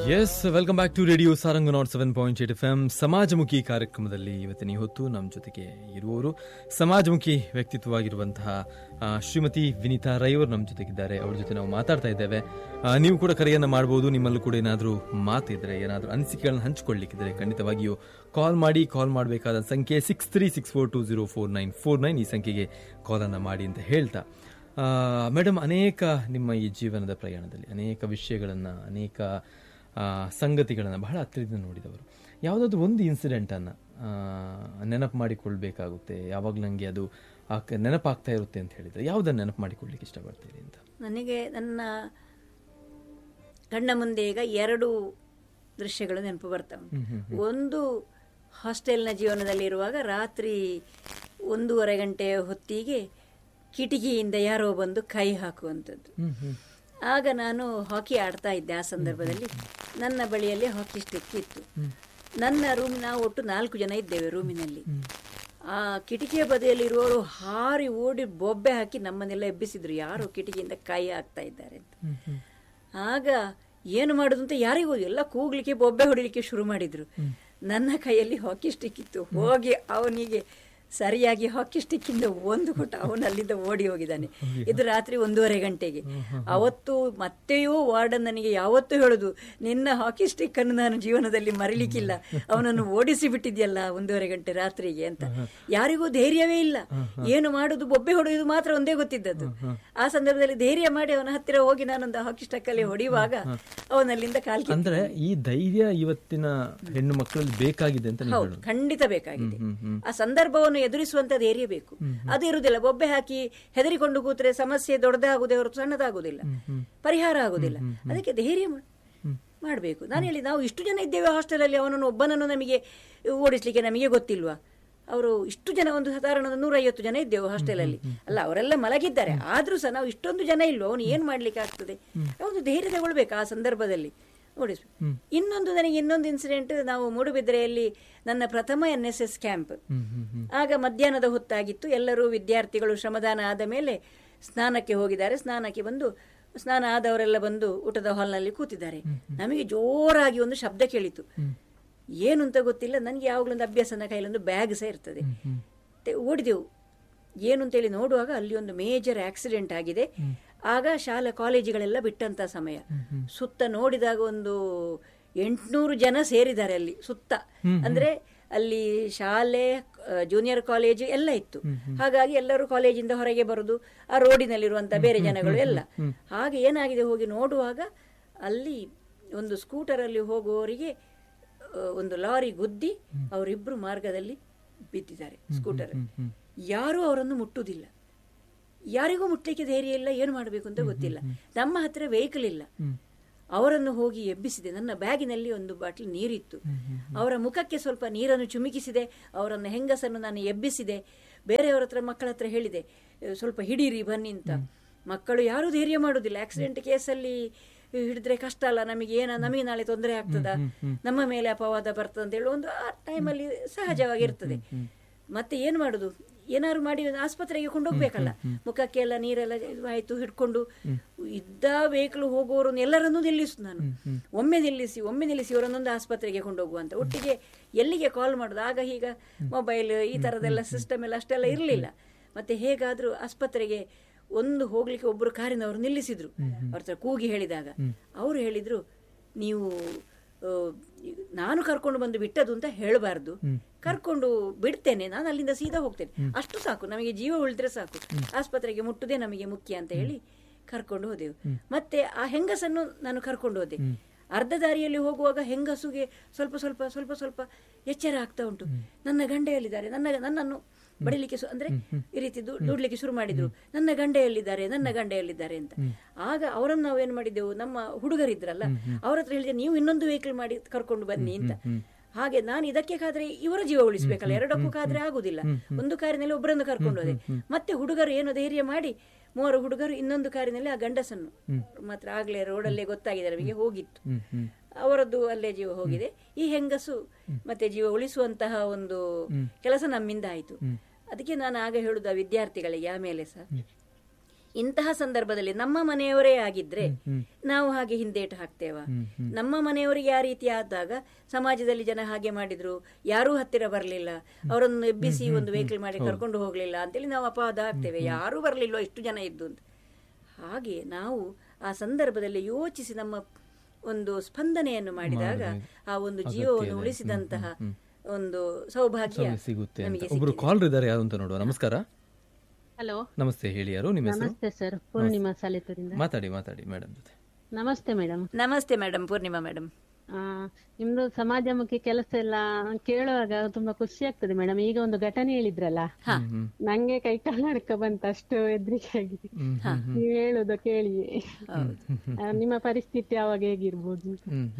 S welcome back to radio Saranga naught seven point eight F M ಸಮಾಜಮುಖಿ ಕಾರ್ಯಕ್ರಮದಲ್ಲಿ ಇವತ್ತಿನ ಈ ಹೊತ್ತು ನಮ್ಮ ಜೊತೆಗೆ ಇರುವವರು ಸಮಾಜಮುಖಿ ವ್ಯಕ್ತಿತ್ವವಾಗಿರುವಂತಹ ಆ, ಶ್ರೀಮತಿ ವಿನಿತಾ ರೈ ಅವರು ನಮ್ಮ ಜೊತೆಗಿದ್ದಾರೆ ಅವ್ರ ಜೊತೆ ನಾವು ಮಾತಾಡ್ತಾ ಇದ್ದೇವೆ ಆ, ನೀವು ಕೂಡ ಕರೆಯನ್ನ ಮಾಡಬಹುದು ನಿಮ್ಮಲ್ಲೂ ಕೂಡ ಏನಾದರೂ ಮಾತಿದ್ರೆ ಏನಾದರೂ ಅನಿಸಿಕೆಗಳನ್ನ ಹಂಚಿಕೊಳ್ಳಿಕ್ಕಿದ್ರೆ ಖಂಡಿತವಾಗಿಯೂ ಕಾಲ್ ಮಾಡಿ ಕಾಲ್ ಮಾಡಬೇಕಾದ ಸಂಖ್ಯೆ six three six four two zero four nine four nine ಈ ಸಂಖ್ಯೆಗೆ ಕಾಲನ್ನು ಮಾಡಿ ಅಂತ ಹೇಳ್ತಾ ಮೇಡಮ್ ಅನೇಕ ನಿಮ್ಮ ಈ ಜೀವನದ ಪ್ರಯಾಣದಲ್ಲಿ ಅನೇಕ ವಿಷಯಗಳನ್ನು ಅನೇಕ ಆ, ಸಂಗತಿಗಳನ್ನು ಬಹಳ ಹತ್ತಿರದಿಂದ ನೋಡಿದವರು ಯಾವುದಾದ್ರೂ ಒಂದು ಇನ್ಸಿಡೆಂಟನ್ನು ನೆನಪು ಮಾಡಿಕೊಳ್ಬೇಕಾಗುತ್ತೆ ಯಾವಾಗ ನನಗೆ ಅದು ಆಕ- ನೆನಪಾಗ್ತಾ ಇರುತ್ತೆ ಅಂತ ಹೇಳಿದ್ರೆ ಯಾವುದನ್ನು ನೆನಪು ಮಾಡಿಕೊಳ್ಳಿಕ್ಕೆ ಇಷ್ಟಪಡ್ತೀರಿ ಅಂತ ನನಗೆ ನನ್ನ ಕಣ್ಣ ಮುಂದೆ ಈಗ ಎರಡು ದೃಶ್ಯಗಳು ನೆನಪು ಬರ್ತವೆ ಒಂದು ಹಾಸ್ಟೆಲ್ನ ಜೀವನದಲ್ಲಿರುವಾಗ ರಾತ್ರಿ ಒಂದೂವರೆ ಗಂಟೆ ಹೊತ್ತಿಗೆ ಕಿಟಕಿಯಿಂದ ಯಾರೋ ಬಂದು ಕೈ ಹಾಕುವಂಥದ್ದು ಆಗ ನಾನು ಹಾಕಿ ಆಡ್ತಾ ಇದ್ದೆ ಆ ಸಂದರ್ಭದಲ್ಲಿ ನನ್ನ ಬಳಿಯಲ್ಲಿ ಹಾಕಿ ಸ್ಟಿಕ್ ಇತ್ತು ನನ್ನ ರೂಮ್ ನಾವು ಒಟ್ಟು ನಾಲ್ಕು ಜನ ಇದ್ದೇವೆ ರೂಮಿನಲ್ಲಿ ಆ ಕಿಟಕಿಯ ಬದಿಯಲ್ಲಿರುವವರು ಹಾರಿ ಓಡಿ ಬೊಬ್ಬೆ ಹಾಕಿ ನಮ್ಮನ್ನೆಲ್ಲ ಎಬ್ಬಿಸಿದ್ರು ಯಾರು ಕಿಟಕಿಯಿಂದ ಕೈ ಹಾಕ್ತಾ ಇದ್ದಾರೆ ಅಂತ ಆಗ ಏನು ಮಾಡುದು ಅಂತ ಯಾರಿಗೂ ಎಲ್ಲ ಕೂಗ್ಲಿಕ್ಕೆ ಬೊಬ್ಬೆ ಹೊಡಿಲಿಕ್ಕೆ ಶುರು ಮಾಡಿದ್ರು ನನ್ನ ಕೈಯಲ್ಲಿ ಹಾಕಿ ಸ್ಟಿಕ್ ಇತ್ತು ಹೋಗಿ ಅವನಿಗೆ ಸರಿಯಾಗಿ ಹಾಕಿ ಸ್ಟಿಕ್ ಇಂದ ಒಂದು ಕೊಟ್ಟು ಅವನು ಅಲ್ಲಿಂದ ಓಡಿ ಹೋಗಿದ್ದಾನೆ ಇದು ರಾತ್ರಿ ಒಂದೂವರೆ ಗಂಟೆಗೆ ಅವತ್ತು ಮತ್ತೆಯೂ ವಾರ್ಡನ್ ನನಗೆ ಯಾವತ್ತೂ ಹೇಳುದು ನಿನ್ನ ಹಾಕಿ ಸ್ಟಿಕ್ ಅನ್ನು ನಾನು ಜೀವನದಲ್ಲಿ ಮರಿಲಿಕ್ಕಿಲ್ಲ ಅವನನ್ನು ಓಡಿಸಿ ಬಿಟ್ಟಿದ್ಯಲ್ಲ ಒಂದೂವರೆ ಗಂಟೆ ರಾತ್ರಿಗೆ ಅಂತ ಯಾರಿಗೂ ಧೈರ್ಯವೇ ಇಲ್ಲ ಏನು ಮಾಡುದು ಬೊಬ್ಬೆ ಹೊಡೆಯುವುದು ಮಾತ್ರ ಒಂದೇ ಗೊತ್ತಿದ್ದದ್ದು ಆ ಸಂದರ್ಭದಲ್ಲಿ ಧೈರ್ಯ ಮಾಡಿ ಅವನ ಹತ್ತಿರ ಹೋಗಿ ನಾನೊಂದು ಹಾಕಿ ಸ್ಟಿಕ್ ಅಲ್ಲಿ ಹೊಡೆಯುವಾಗ ಅವನಲ್ಲಿಂದ ಕಾಲ್ ಕಿತ್ತು. ಅಂದ್ರೆ ಈ ಧೈರ್ಯ ಇವತ್ತಿನ ಹೆಣ್ಣು ಮಕ್ಕಳಲ್ಲಿ ಬೇಕಾಗಿದೆ ಅಂತ ನೀವು ಹೌದು ಖಂಡಿತ ಬೇಕಾಗಿದೆ ಆ ಸಂದರ್ಭವನ್ನು ಎದುರಿಸುವಂತ ಧೈರ್ಯ ಬೇಕು ಅದು ಇರುವುದಿಲ್ಲ ಬೊಬ್ಬೆ ಹಾಕಿ ಹೆದರಿಕೊಂಡು ಕೂತ್ರೆ ಸಮಸ್ಯೆ ದೊಡ್ಡದಾಗುದೇ ಹೊರತು ಸಣ್ಣದಾಗುದಿಲ್ಲ ಪರಿಹಾರ ಆಗುದಿಲ್ಲ ಅದಕ್ಕೆ ಧೈರ್ಯ ಮಾಡ್- ಮಾಡ್ಬೇಕು ನಾನು ಹೇಳಿ ನಾವು ಇಷ್ಟು ಜನ ಇದ್ದೇವೆ ಹಾಸ್ಟೆಲ್ ಅಲ್ಲಿ ಅವನನ್ನು ಒಬ್ಬನನ್ನು ನಮಗೆ ಓಡಿಸ್ಲಿಕ್ಕೆ ನಮಗೆ ಗೊತ್ತಿಲ್ವಾ ಅವರು ಇಷ್ಟು ಜನ ಒಂದು ಸಾಧಾರಣ ನೂರೈವತ್ತು ಜನ ಇದ್ದೇವೆ ಹಾಸ್ಟೆಲ್ ಅಲ್ಲಿ ಅಲ್ಲ ಅವರೆಲ್ಲ ಮಲಗಿದ್ದಾರೆ ಆದ್ರೂ ಸಹ ನಾವು ಇಷ್ಟೊಂದು ಜನ ಇಲ್ವೋ ಅವನು ಏನ್ ಮಾಡ್ಲಿಕ್ಕೆ ಆಗ್ತದೆ ಒಂದು ಧೈರ್ಯ ತಗೊಳ್ಬೇಕು ಆ ಸಂದರ್ಭದಲ್ಲಿ ನೋಡಿ ಇನ್ನೊಂದು ನನಗೆ ಇನ್ನೊಂದು ಇನ್ಸಿಡೆಂಟ್ ನಾವು ಮೂಡುಬಿದ್ರೆಯಲ್ಲಿ ನನ್ನ ಪ್ರಥಮ ಎನ್ ಎಸ್ ಎಸ್ ಕ್ಯಾಂಪ್ ಆಗ ಮಧ್ಯಾಹ್ನದ ಹೊತ್ತಾಗಿತ್ತು ಎಲ್ಲರೂ ವಿದ್ಯಾರ್ಥಿಗಳು ಶ್ರಮದಾನ ಆದ ಮೇಲೆ ಸ್ನಾನಕ್ಕೆ ಹೋಗಿದ್ದಾರೆ ಸ್ನಾನಕ್ಕೆ ಬಂದು ಸ್ನಾನ ಆದವರೆಲ್ಲ ಬಂದು ಊಟದ ಹಾಲ್ನಲ್ಲಿ ಕೂತಿದ್ದಾರೆ ನಮಗೆ ಜೋರಾಗಿ ಒಂದು ಶಬ್ದ ಕೇಳಿತು ಏನು ಅಂತ ಗೊತ್ತಿಲ್ಲ ನನಗೆ ಯಾವಾಗಲೊಂದು ಅಭ್ಯಾಸನ ಕೈಲೊಂದು ಬ್ಯಾಗ್ ಸಹ ಇರ್ತದೆ ಮತ್ತೆ ಓಡಿದೆವು ಏನು ಅಂತೇಳಿ ನೋಡುವಾಗ ಅಲ್ಲಿ ಒಂದು ಮೇಜರ್ ಆಕ್ಸಿಡೆಂಟ್ ಆಗಿದೆ ಆಗ ಶಾಲಾ ಕಾಲೇಜುಗಳೆಲ್ಲ ಬಿಟ್ಟಂತ ಸಮಯ ಸುತ್ತ ನೋಡಿದಾಗ ಒಂದು ಎಂಟ್ನೂರು ಜನ ಸೇರಿದ್ದಾರೆ ಅಲ್ಲಿ ಸುತ್ತ ಅಂದ್ರೆ ಅಲ್ಲಿ ಶಾಲೆ ಜೂನಿಯರ್ ಕಾಲೇಜು ಎಲ್ಲ ಇತ್ತು ಹಾಗಾಗಿ ಎಲ್ಲರೂ ಕಾಲೇಜಿಂದ ಹೊರಗೆ ಬರುದು ಆ ರೋಡಿನಲ್ಲಿರುವಂತ ಬೇರೆ ಜನಗಳು ಎಲ್ಲ ಹಾಗೆ ಏನಾಗಿದೆ ಹೋಗಿ ನೋಡುವಾಗ ಅಲ್ಲಿ ಒಂದು ಸ್ಕೂಟರ್ ಅಲ್ಲಿ ಹೋಗುವವರಿಗೆ ಆ, ಒಂದು ಲಾರಿ ಗುದ್ದಿ ಅವರಿಬ್ರು ಮಾರ್ಗದಲ್ಲಿ ಬಿದ್ದಿದ್ದಾರೆ ಸ್ಕೂಟರ್ ಯಾರೂ ಅವರನ್ನು ಮುಟ್ಟುವುದಿಲ್ಲ ಯಾರಿಗೂ ಮುಟ್ಲಿಕ್ಕೆ ಧೈರ್ಯ ಇಲ್ಲ ಏನು ಮಾಡಬೇಕು ಅಂತ ಗೊತ್ತಿಲ್ಲ ನಮ್ಮ ಹತ್ರ ವೆಹಿಕಲ್ ಇಲ್ಲ ಅವರನ್ನು ಹೋಗಿ ಎಬ್ಬಿಸಿದೆ ನನ್ನ ಬ್ಯಾಗಿನಲ್ಲಿ ಒಂದು ಬಾಟ್ಲಿ ನೀರಿತ್ತು ಅವರ ಮುಖಕ್ಕೆ ಸ್ವಲ್ಪ ನೀರನ್ನು ಚುಮುಕಿಸಿದೆ ಅವರನ್ನು ಹೆಂಗಸನ್ನು ನಾನು ಎಬ್ಬಿಸಿದೆ ಬೇರೆಯವರ ಹತ್ರ ಮಕ್ಕಳ ಹತ್ರ ಹೇಳಿದೆ "ಅಹ್, ಸ್ವಲ್ಪ ಹಿಡೀರಿ ಬನ್ನಿ ಅಂತ ಮಕ್ಕಳು ಯಾರೂ ಧೈರ್ಯ ಮಾಡುವುದಿಲ್ಲ ಆಕ್ಸಿಡೆಂಟ್ ಕೇಸಲ್ಲಿ ಹಿಡಿದ್ರೆ ಕಷ್ಟ ಅಲ್ಲ ನಮಗೆ ಏನ ನಮಗೆ ನಾಳೆ ತೊಂದರೆ ಆಗ್ತದ ನಮ್ಮ ಮೇಲೆ ಅಪವಾದ ಬರ್ತದೆ ಅಂತ ಹೇಳಿ ಒಂದು ಆ ಟೈಮಲ್ಲಿ ಸಹಜವಾಗಿರ್ತದೆ ಮತ್ತೆ ಏನ್ ಮಾಡುದು ಏನಾದ್ರು ಮಾಡಿ ಆಸ್ಪತ್ರೆಗೆ ಕೊಂಡೋಗ್ಬೇಕಲ್ಲ ಮುಖಕ್ಕೆಲ್ಲ ನೀರೆಲ್ಲ ಇದು ಆಯ್ತು ಹಿಡ್ಕೊಂಡು ಇದ್ದ ವೆಹಿಕಲ್ ಹೋಗುವವರನ್ನು ಎಲ್ಲರನ್ನೂ ನಿಲ್ಲಿಸು ನಾನು ಒಮ್ಮೆ ನಿಲ್ಲಿಸಿ ಒಮ್ಮೆ ನಿಲ್ಲಿಸಿ ಇವರನ್ನೊಂದು ಆಸ್ಪತ್ರೆಗೆ ಕೊಂಡೋಗುವ ಅಂತ ಒಟ್ಟಿಗೆ ಎಲ್ಲಿಗೆ ಕಾಲ್ ಮಾಡುದು ಆಗ ಈಗ ಮೊಬೈಲ್ ಈ ತರದೆಲ್ಲ ಸಿಸ್ಟಮ್ ಎಲ್ಲ ಅಷ್ಟೆಲ್ಲ ಇರಲಿಲ್ಲ ಮತ್ತೆ ಹೇಗಾದ್ರೂ ಆಸ್ಪತ್ರೆಗೆ ಒಂದು ಹೋಗ್ಲಿಕ್ಕೆ ಒಬ್ಬರು ಕಾರಿನವರು ನಿಲ್ಲಿಸಿದ್ರು ಅವ್ರ ಹತ್ರ ಕೂಗಿ ಹೇಳಿದಾಗ ಅವರು ಹೇಳಿದ್ರು ನೀವು ಆ, ನಾನು ಕರ್ಕೊಂಡು ಬಂದು ಬಿಟ್ಟದು ಅಂತ ಹೇಳಬಾರ್ದು ಕರ್ಕೊಂಡು ಬಿಡ್ತೇನೆ ನಾನು ಅಲ್ಲಿಂದ ಸೀದಾ ಹೋಗ್ತೇನೆ ಅಷ್ಟು ಸಾಕು ನಮಗೆ ಜೀವ ಉಳಿದ್ರೆ ಸಾಕು ಆಸ್ಪತ್ರೆಗೆ ಮುಟ್ಟುದೇ ನಮಗೆ ಮುಖ್ಯ ಅಂತ ಹೇಳಿ ಕರ್ಕೊಂಡು ಹೋದೆವು ಮತ್ತೆ ಆ ಹೆಂಗಸನ್ನು ನಾನು ಕರ್ಕೊಂಡು ಹೋದೆ ಅರ್ಧ ದಾರಿಯಲ್ಲಿ ಹೋಗುವಾಗ ಹೆಂಗಸುಗೆ ಸ್ವಲ್ಪ ಸ್ವಲ್ಪ ಸ್ವಲ್ಪ ಸ್ವಲ್ಪ ಎಚ್ಚರ ಆಗ್ತಾ ಉಂಟು ನನ್ನ ಗಂಡೆಯಲ್ಲಿದ್ದಾರೆ ನನ್ನ ನನ್ನನ್ನು ಬಡಿಲಿಕ್ಕೆ ಶು- ಅಂದ್ರೆ ಈ ರೀತಿ ದು- ದುಡ್ಲಿಕ್ಕೆ ಶುರು ಮಾಡಿದ್ರು ನನ್ನ ಗಂಡೆಯಲ್ಲಿದ್ದಾರೆ ನನ್ನ ಗಂಡೆಯಲ್ಲಿದ್ದಾರೆ ಅಂತ ಆಗ ಅವರನ್ನು ನಾವು ಏನ್ ಮಾಡಿದ್ದೆವು ನಮ್ಮ ಹುಡುಗರಿದ್ರಲ್ಲ ಅವ್ರ ಹತ್ರ ಹೇಳಿದೆ ನೀವು ಇನ್ನೊಂದು ವೆಹಿಕಲ್ ಮಾಡಿ ಕರ್ಕೊಂಡು ಬನ್ನಿ ಅಂತ ಹಾಗೆ ನಾನು ಇದಕ್ಕೆ ಕಾದ್ರೆ ಇವರ ಜೀವ ಉಳಿಸ್ಬೇಕಲ್ಲ ಎರಡಕ್ಕೂ ಕಾದ್ರೆ ಆಗುದಿಲ್ಲ ಒಂದು ಕಾರಿನಲ್ಲಿ ಒಬ್ಬರನ್ನು ಕರ್ಕೊಂಡು ಹೋದೆ ಮತ್ತೆ ಹುಡುಗರು ಏನು ಧೈರ್ಯ ಮಾಡಿ ಮೂವರು ಹುಡುಗರು ಇನ್ನೊಂದು ಕಾರಿನಲ್ಲಿ ಆ ಗಂಡಸನ್ನು ಮಾತ್ರ ಆಗ್ಲೇ ರೋಡಲ್ಲೇ ಗೊತ್ತಾಗಿದೆ ನಮಗೆ ಹೋಗಿತ್ತು ಅವರದ್ದು ಅಲ್ಲೇ ಜೀವ ಹೋಗಿದೆ ಈ ಹೆಂಗಸು ಮತ್ತೆ ಜೀವ ಉಳಿಸುವಂತಹ ಒಂದು ಕೆಲಸ ನಮ್ಮಿಂದ ಆಯಿತು ಅದಕ್ಕೆ ನಾನು ಆಗ ಹೇಳುದು ಆ ವಿದ್ಯಾರ್ಥಿಗಳಿಗೆ ಆಮೇಲೆ ಸಹ ಇಂತಹ ಸಂದರ್ಭದಲ್ಲಿ ನಮ್ಮ ಮನೆಯವರೇ ಆಗಿದ್ರೆ ನಾವು ಹಾಗೆ ಹಿಂದೇಟು ಹಾಕ್ತೇವ ನಮ್ಮ ಮನೆಯವರಿಗೆ ಆ ರೀತಿ ಆದಾಗ ಸಮಾಜದಲ್ಲಿ ಜನ ಹಾಗೆ ಮಾಡಿದ್ರು ಯಾರೂ ಹತ್ತಿರ ಬರಲಿಲ್ಲ ಅವರನ್ನು ಎಬ್ಬಿಸಿ ಒಂದು ವೆಹಿಕಲ್ ಮಾಡಿ ಕರ್ಕೊಂಡು ಹೋಗ್ಲಿಲ್ಲ ಅಂತೇಳಿ ನಾವು ಅಪವಾದ ಹಾಕ್ತೇವೆ ಯಾರೂ ಬರಲಿಲ್ವೋ ಎಷ್ಟು ಜನ ಇದ್ದು ಅಂತ ಹಾಗೆ ನಾವು ಆ ಸಂದರ್ಭದಲ್ಲಿ ಯೋಚಿಸಿ ನಮ್ಮ ಒಂದು ಸ್ಪಂದನೆಯನ್ನು ಮಾಡಿದಾಗ ಆ ಒಂದು ಜೀವವನ್ನು ಉಳಿಸಿದಂತಹ ಒಂದು ಸೌಭಾಗ್ಯ ಸಿಗುತ್ತೆ ನಮಗೆ ಅಂತ ಒಬ್ರು ಕಾಲ್ ಇದ್ದಾರೆ ಯಾರು ಅಂತ ನೋಡುವ ನಮಸ್ಕಾರ ಹಲೋ ನಮಸ್ತೆ ಹೇಳಿ ಯಾರು ನಿಮ್ಮ ಹೆಸರು ನಮಸ್ತೆ ಸರ್ ಪೂರ್ಣಿಮಾ ಸಾಲಿತೂರಿಂದ ಮಾತಾಡಿ ಮಾತಾಡಿ ಮೇಡಮ್ ಜೊತೆ ನಮಸ್ತೆ ಮೇಡಮ್ ನಮಸ್ತೆ ಮೇಡಮ್ ಪೂರ್ಣಿಮಾ ಮೇಡಮ್ ನಿಮ್ದು ಸಮಾಜಮುಖಿ ಕೆಲಸ ಎಲ್ಲ ಕೇಳುವಾಗ ತುಂಬಾ ಖುಷಿ ಆಗ್ತದೆ ಮೇಡಮ್ ಈಗ ಒಂದು ಘಟನೆ ಹೇಳಿದ್ರಲ್ಲ ನಂಗೆ ಕೈ ಕಾಲು ನಡ್ಕ ಬಂತ ಅಷ್ಟು ಹೆದ್ರಿಕೆ ಆಗಿದೆ ನೀವು ಹೇಳುದು ಕೇಳಿ ಆ, ನಿಮ್ಮ ಪರಿಸ್ಥಿತಿ ಅವಾಗ ಹೇಗಿರ್ಬೋದು ಹ್ಮ್